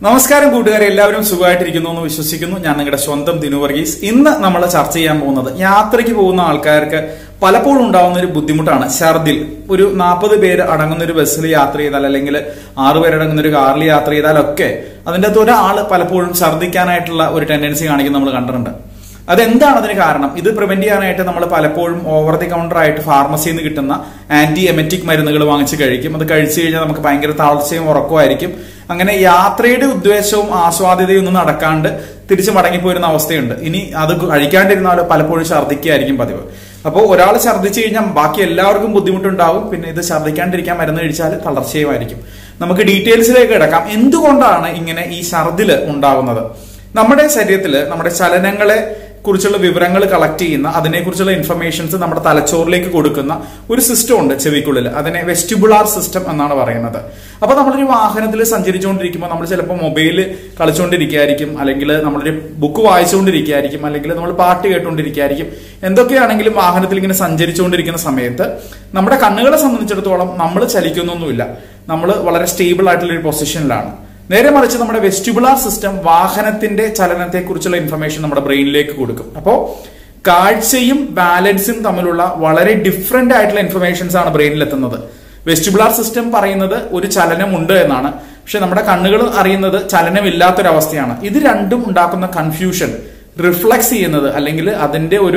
നമസ്കാരം കൂട്ടുകാരെ എല്ലാവരും സുഖമായിട്ടിരിക്കുന്നു എന്ന് വിശ്വസിക്കുന്നു ഞാൻ നിങ്ങളുടെ സ്വന്തം ദിനു വർഗീസ് ഇന്ന് നമ്മൾ ചർച്ച ചെയ്യാൻ പോകുന്നത് യാത്രയ്ക്ക് പോകുന്ന ആൾക്കാർക്ക് പലപ്പോഴും ഉണ്ടാവുന്ന ഒരു ബുദ്ധിമുട്ടാണ് ഛർദിൽ ഒരു നാൽപ്പത് പേര് അടങ്ങുന്ന ഒരു ബസ്സിൽ യാത്ര ചെയ്താൽ അല്ലെങ്കിൽ ആറ് പേരടങ്ങുന്ന ഒരു കാറിൽ യാത്ര ചെയ്താലൊക്കെ അതിൻ്റെ അകത്ത് ഒരാൾ പലപ്പോഴും ഛർദ്ദിക്കാനായിട്ടുള്ള ഒരു ടെൻഡൻസി കാണിക്കുന്ന നമ്മൾ കണ്ടിട്ടുണ്ട് അതെന്താണ് അതിന് കാരണം ഇത് പ്രിവെന്റ് ചെയ്യാനായിട്ട് നമ്മൾ പലപ്പോഴും ഓവർ ദി കൗണ്ടർ ആയിട്ട് ഫാർമസിയിൽ നിന്ന് കിട്ടുന്ന ആന്റി എമറ്റിക് മരുന്നുകൾ വാങ്ങിച്ച് കഴിക്കും അത് കഴിച്ചു കഴിഞ്ഞാൽ നമുക്ക് ഭയങ്കര തളർച്ചയും ഉറക്കമായിരിക്കും അങ്ങനെ യാത്രയുടെ ഉദ്ദേശവും ആസ്വാദ്യതയും ഒന്നും നടക്കാണ്ട് തിരിച്ചു മടങ്ങിപ്പോരുന്ന അവസ്ഥയുണ്ട് ഇനി അത് കഴിക്കാണ്ടിരുന്നാൽ പലപ്പോഴും ഛർദ്ദിക്കുകയായിരിക്കും പതിവ് അപ്പോൾ ഒരാൾ ഛർദ്ദിച്ചു കഴിഞ്ഞാൽ ബാക്കി എല്ലാവർക്കും ബുദ്ധിമുട്ടുണ്ടാവും പിന്നെ ഇത് ഛർദ്ദിക്കാണ്ടിരിക്കാൻ മരുന്ന് കഴിച്ചാൽ തളർച്ചയുമായിരിക്കും നമുക്ക് ഡീറ്റെയിൽസിലേക്ക് കിടക്കാം എന്തുകൊണ്ടാണ് ഇങ്ങനെ ഈ ഛർദില് ഉണ്ടാകുന്നത് നമ്മുടെ ശരീരത്തിൽ നമ്മുടെ ചലനങ്ങളെ കുറിച്ചുള്ള വിവരങ്ങൾ കളക്ട് ചെയ്യുന്ന അതിനെക്കുറിച്ചുള്ള ഇൻഫർമേഷൻസ് നമ്മുടെ തലച്ചോറിലേക്ക് കൊടുക്കുന്ന ഒരു സിസ്റ്റം ഉണ്ട് ചെവിക്കുള്ളിൽ അതിനെ വെസ്റ്റിബുലാർ സിസ്റ്റം എന്നാണ് പറയുന്നത് അപ്പൊ നമ്മളൊരു വാഹനത്തിൽ സഞ്ചരിച്ചുകൊണ്ടിരിക്കുമ്പോൾ നമ്മൾ ചിലപ്പോൾ മൊബൈൽ കളിച്ചുകൊണ്ടിരിക്കുകയായിരിക്കും അല്ലെങ്കിൽ നമ്മളൊരു ബുക്ക് വായിച്ചുകൊണ്ടിരിക്കുകയായിരിക്കും അല്ലെങ്കിൽ നമ്മൾ പാട്ട് കേട്ടുകൊണ്ടിരിക്കുകയായിരിക്കും എന്തൊക്കെയാണെങ്കിലും വാഹനത്തിൽ ഇങ്ങനെ സഞ്ചരിച്ചുകൊണ്ടിരിക്കുന്ന സമയത്ത് നമ്മുടെ കണ്ണുകളെ സംബന്ധിച്ചിടത്തോളം നമ്മൾ ചലിക്കുന്നൊന്നുമില്ല നമ്മൾ വളരെ സ്റ്റേബിൾ ആയിട്ടുള്ള ഒരു പൊസിഷനിലാണ് നേരെ മറിച്ച് നമ്മുടെ വെസ്റ്റിബുലാർ സിസ്റ്റം വാഹനത്തിന്റെ ചലനത്തെക്കുറിച്ചുള്ള ഇൻഫർമേഷൻ നമ്മുടെ ബ്രെയിനിലേക്ക് കൊടുക്കും അപ്പോൾ കാഴ്ചയും ബാലൻസും തമ്മിലുള്ള വളരെ ഡിഫറെന്റ് ആയിട്ടുള്ള ഇൻഫർമേഷൻസ് ആണ് ബ്രെയിനിൽ എത്തുന്നത് വെസ്റ്റിബുലാർ സിസ്റ്റം പറയുന്നത് ഒരു ചലനമുണ്ട് എന്നാണ് പക്ഷെ നമ്മുടെ കണ്ണുകൾ അറിയുന്നത് ചലനമില്ലാത്തൊരവസ്ഥയാണ് ഇത് രണ്ടും ഉണ്ടാക്കുന്ന കൺഫ്യൂഷൻ റിഫ്ലക്സ് ചെയ്യുന്നത് അല്ലെങ്കിൽ അതിന്റെ ഒരു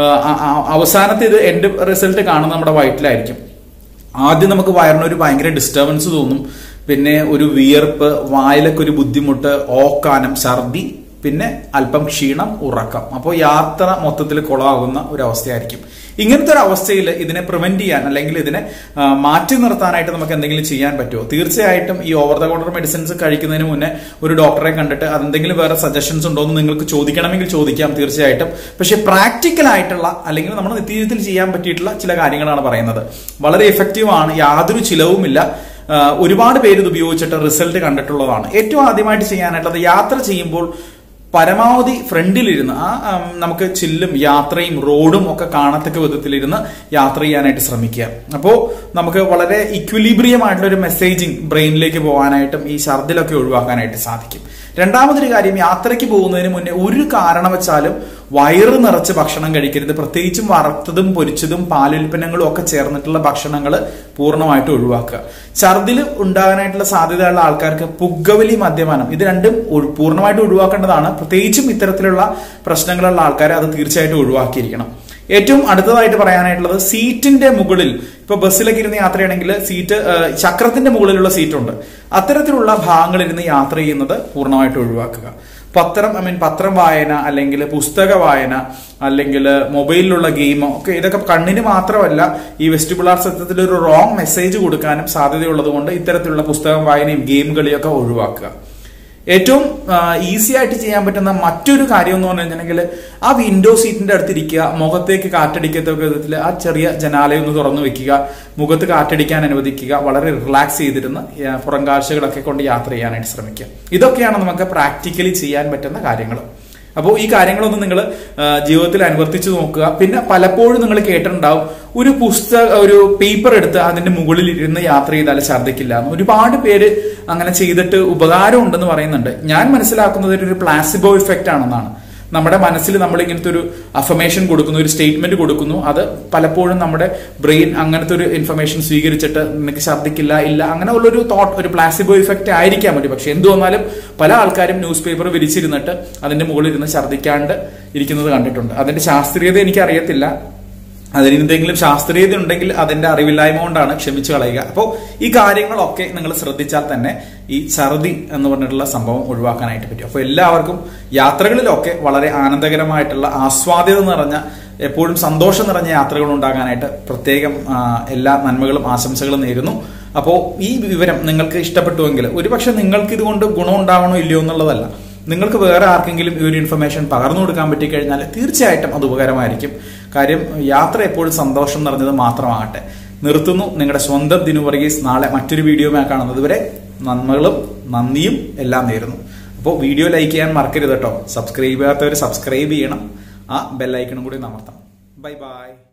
അവസാനത്തെ ഇത് എൻഡ് റിസൾട്ട് കാണുന്നത് നമ്മുടെ വയറ്റിലായിരിക്കും ആദ്യം നമുക്ക് വയറിനൊരു ഭയങ്കര ഡിസ്റ്റർബൻസ് തോന്നും പിന്നെ ഒരു വിയർപ്പ് വായിലൊക്കെ ഒരു ബുദ്ധിമുട്ട് ഓക്കാനം ഛർദി പിന്നെ അല്പം ക്ഷീണം ഉറക്കം അപ്പോൾ യാത്ര മൊത്തത്തിൽ കുളമാകുന്ന ഒരു അവസ്ഥയായിരിക്കും ഇങ്ങനത്തെ ഒരു അവസ്ഥയിൽ ഇതിനെ പ്രിവെന്റ് ചെയ്യാൻ അല്ലെങ്കിൽ ഇതിനെ മാറ്റി നിർത്താനായിട്ട് നമുക്ക് എന്തെങ്കിലും ചെയ്യാൻ പറ്റുമോ തീർച്ചയായിട്ടും ഈ ഓവർ ദ കൗണ്ടർ മെഡിസിൻസ് കഴിക്കുന്നതിന് മുന്നേ ഒരു ഡോക്ടറെ കണ്ടിട്ട് അതെന്തെങ്കിലും വേറെ സജഷൻസ് ഉണ്ടോ എന്ന് നിങ്ങൾക്ക് ചോദിക്കണമെങ്കിൽ ചോദിക്കാം തീർച്ചയായിട്ടും പക്ഷേ പ്രാക്ടിക്കൽ ആയിട്ടുള്ള അല്ലെങ്കിൽ നമ്മുടെ നിത്യജീവിതത്തിൽ ചെയ്യാൻ പറ്റിയിട്ടുള്ള ചില കാര്യങ്ങളാണ് പറയുന്നത് വളരെ എഫക്റ്റീവ് ആണ് യാതൊരു ചിലവുമില്ല ഒരുപാട് പേര് ഇത് ഉപയോഗിച്ചിട്ട് റിസൾട്ട് കണ്ടിട്ടുള്ളതാണ് ഏറ്റവും ആദ്യമായിട്ട് ചെയ്യാനായിട്ടുള്ളത് യാത്ര ചെയ്യുമ്പോൾ പരമാവധി ഫ്രണ്ടിലിരുന്ന് ആ നമുക്ക് ചില്ലും യാത്രയും റോഡും ഒക്കെ കാണത്തക്ക വിധത്തിലിരുന്ന് യാത്ര ചെയ്യാനായിട്ട് ശ്രമിക്കുക അപ്പോൾ നമുക്ക് വളരെ ഇക്വിലിബ്രിയം ആയിട്ടുള്ള ഒരു മെസ്സേജിങ് ബ്രെയിനിലേക്ക് പോകാനായിട്ടും ഈ ഛർദിലൊക്കെ ഒഴിവാക്കാനായിട്ട് സാധിക്കും രണ്ടാമതൊരു കാര്യം യാത്രയ്ക്ക് പോകുന്നതിന് മുന്നേ ഒരു കാരണവച്ചാലും വയറ് നിറച്ച് ഭക്ഷണം കഴിക്കരുത് പ്രത്യേകിച്ചും വറുത്തതും പൊരിച്ചതും പാലുൽപ്പന്നങ്ങളും ഒക്കെ ചേർന്നിട്ടുള്ള ഭക്ഷണങ്ങൾ പൂർണ്ണമായിട്ട് ഒഴിവാക്കുക ഛർദിൽ ഉണ്ടാകാനായിട്ടുള്ള സാധ്യതയുള്ള ആൾക്കാർക്ക് പുകവലി മദ്യപാനം ഇത് രണ്ടും പൂർണ്ണമായിട്ട് ഒഴിവാക്കേണ്ടതാണ് പ്രത്യേകിച്ചും ഇത്തരത്തിലുള്ള പ്രശ്നങ്ങളുള്ള ആൾക്കാരെ അത് തീർച്ചയായിട്ടും ഒഴിവാക്കിയിരിക്കണം ഏറ്റവും അടുത്തതായിട്ട് പറയാനായിട്ടുള്ളത് സീറ്റിന്റെ മുകളിൽ ഇപ്പൊ ബസ്സിലൊക്കെ ഇരുന്ന് യാത്രയാണെങ്കിൽ സീറ്റ് ചക്രത്തിന്റെ മുകളിലുള്ള സീറ്റ് ഉണ്ട് അത്തരത്തിലുള്ള ഭാഗങ്ങളിരുന്ന് യാത്ര ചെയ്യുന്നത് പൂർണ്ണമായിട്ട് ഒഴിവാക്കുക പത്രം ഐ മീൻ പത്രം വായന അല്ലെങ്കിൽ പുസ്തക വായന അല്ലെങ്കിൽ മൊബൈലിലുള്ള ഗെയിമോ ഒക്കെ ഇതൊക്കെ കണ്ണിന് മാത്രമല്ല ഈ വെസ്റ്റിബുലാർ സത്യത്തിൽ ഒരു റോങ് മെസ്സേജ് കൊടുക്കാനും സാധ്യതയുള്ളത് കൊണ്ട് ഇത്തരത്തിലുള്ള പുസ്തകം വായനയും ഗെയിം കളിയൊക്കെ ഒഴിവാക്കുക ഏറ്റവും ഈസി ആയിട്ട് ചെയ്യാൻ പറ്റുന്ന മറ്റൊരു കാര്യം എന്ന് പറഞ്ഞു കഴിഞ്ഞിട്ടുണ്ടെങ്കിൽ ആ വിൻഡോ സീറ്റിന്റെ അടുത്തിരിക്കുക മുഖത്തേക്ക് കാറ്റടിക്കത്തക്ക വിധത്തിൽ ആ ചെറിയ ജനാലയം ഒന്ന് തുറന്നു വെക്കുക മുഖത്ത് കാറ്റടിക്കാൻ അനുവദിക്കുക വളരെ റിലാക്സ് ചെയ്തിരുന്ന് പുറം കാഴ്ചകളൊക്കെ കൊണ്ട് യാത്ര ചെയ്യാനായിട്ട് ശ്രമിക്കുക ഇതൊക്കെയാണ് നമുക്ക് പ്രാക്ടിക്കലി ചെയ്യാൻ പറ്റുന്ന കാര്യങ്ങൾ അപ്പോൾ ഈ കാര്യങ്ങളൊന്നും നിങ്ങൾ ജീവിതത്തിൽ അനുവർത്തിച്ചു നോക്കുക പിന്നെ പലപ്പോഴും നിങ്ങൾ കേട്ടിട്ടുണ്ടാവും ഒരു പുസ്തക ഒരു പേപ്പർ എടുത്ത് അതിന്റെ മുകളിൽ ഇരുന്ന് യാത്ര ചെയ്താൽ ഛർദ്ദിക്കില്ല എന്ന് ഒരുപാട് പേര് അങ്ങനെ ചെയ്തിട്ട് ഉപകാരം ഉണ്ടെന്ന് പറയുന്നുണ്ട് ഞാൻ മനസ്സിലാക്കുന്നത് ഒരു പ്ലാസിബോ ഇഫക്റ്റ് ആണെന്നാണ് നമ്മുടെ മനസ്സിൽ നമ്മൾ ഇങ്ങനത്തെ ഒരു അഫർമേഷൻ കൊടുക്കുന്നു ഒരു സ്റ്റേറ്റ്മെന്റ് കൊടുക്കുന്നു അത് പലപ്പോഴും നമ്മുടെ ബ്രെയിൻ അങ്ങനത്തെ ഒരു ഇൻഫർമേഷൻ സ്വീകരിച്ചിട്ട് നിനക്ക് ഛർദ്ദിക്കില്ല ഇല്ല അങ്ങനെ ഉള്ളൊരു തോട്ട് ഒരു പ്ലാസിബോ ഇഫക്റ്റ് ആയിരിക്കാൻ പറ്റും പക്ഷെ എന്തു വന്നാലും പല ആൾക്കാരും ന്യൂസ് പേപ്പർ വിരിച്ചിരുന്നിട്ട് അതിന്റെ മുകളിൽ ഇരുന്ന് ഛർദ്ദിക്കാണ്ട് ഇരിക്കുന്നത് കണ്ടിട്ടുണ്ട് അതിന്റെ ശാസ്ത്രീയത എനിക്ക് അറിയത്തില്ല അതിന് എന്തെങ്കിലും ശാസ്ത്രീയത ഉണ്ടെങ്കിൽ അതിന്റെ അറിവില്ലായ്മ കൊണ്ടാണ് ക്ഷമിച്ചു കളയുക അപ്പോൾ ഈ കാര്യങ്ങളൊക്കെ നിങ്ങൾ ശ്രദ്ധിച്ചാൽ തന്നെ ഈ ഛർദി എന്ന് പറഞ്ഞിട്ടുള്ള സംഭവം ഒഴിവാക്കാനായിട്ട് പറ്റും അപ്പോൾ എല്ലാവർക്കും യാത്രകളിലൊക്കെ വളരെ ആനന്ദകരമായിട്ടുള്ള ആസ്വാദ്യത നിറഞ്ഞ എപ്പോഴും സന്തോഷം നിറഞ്ഞ യാത്രകൾ ഉണ്ടാകാനായിട്ട് പ്രത്യേകം എല്ലാ നന്മകളും ആശംസകളും നേരുന്നു അപ്പോൾ ഈ വിവരം നിങ്ങൾക്ക് ഇഷ്ടപ്പെട്ടുവെങ്കിൽ ഒരുപക്ഷെ നിങ്ങൾക്ക് ഇതുകൊണ്ട് ഗുണം ഉണ്ടാവണോ ഇല്ലയോ എന്നുള്ളതല്ല നിങ്ങൾക്ക് വേറെ ആർക്കെങ്കിലും ഈ ഒരു ഇൻഫർമേഷൻ പകർന്നു കൊടുക്കാൻ പറ്റിക്കഴിഞ്ഞാൽ തീർച്ചയായിട്ടും അത് ഉപകാരമായിരിക്കും കാര്യം യാത്ര എപ്പോഴും സന്തോഷം നിറഞ്ഞത് മാത്രമാകട്ടെ നിർത്തുന്നു നിങ്ങളുടെ സ്വന്തം ദിനു വർഗീസ് നാളെ മറ്റൊരു വീഡിയോമായി കാണുന്നത് വരെ നന്മകളും നന്ദിയും എല്ലാം നേരുന്നു അപ്പോൾ വീഡിയോ ലൈക്ക് ചെയ്യാൻ മറക്കരുത് കേട്ടോ സബ്സ്ക്രൈബ് ചെയ്യാത്തവർ സബ്സ്ക്രൈബ് ചെയ്യണം ആ ബെല്ലൈക്കണും കൂടി അമർത്തണം ബൈ ബൈ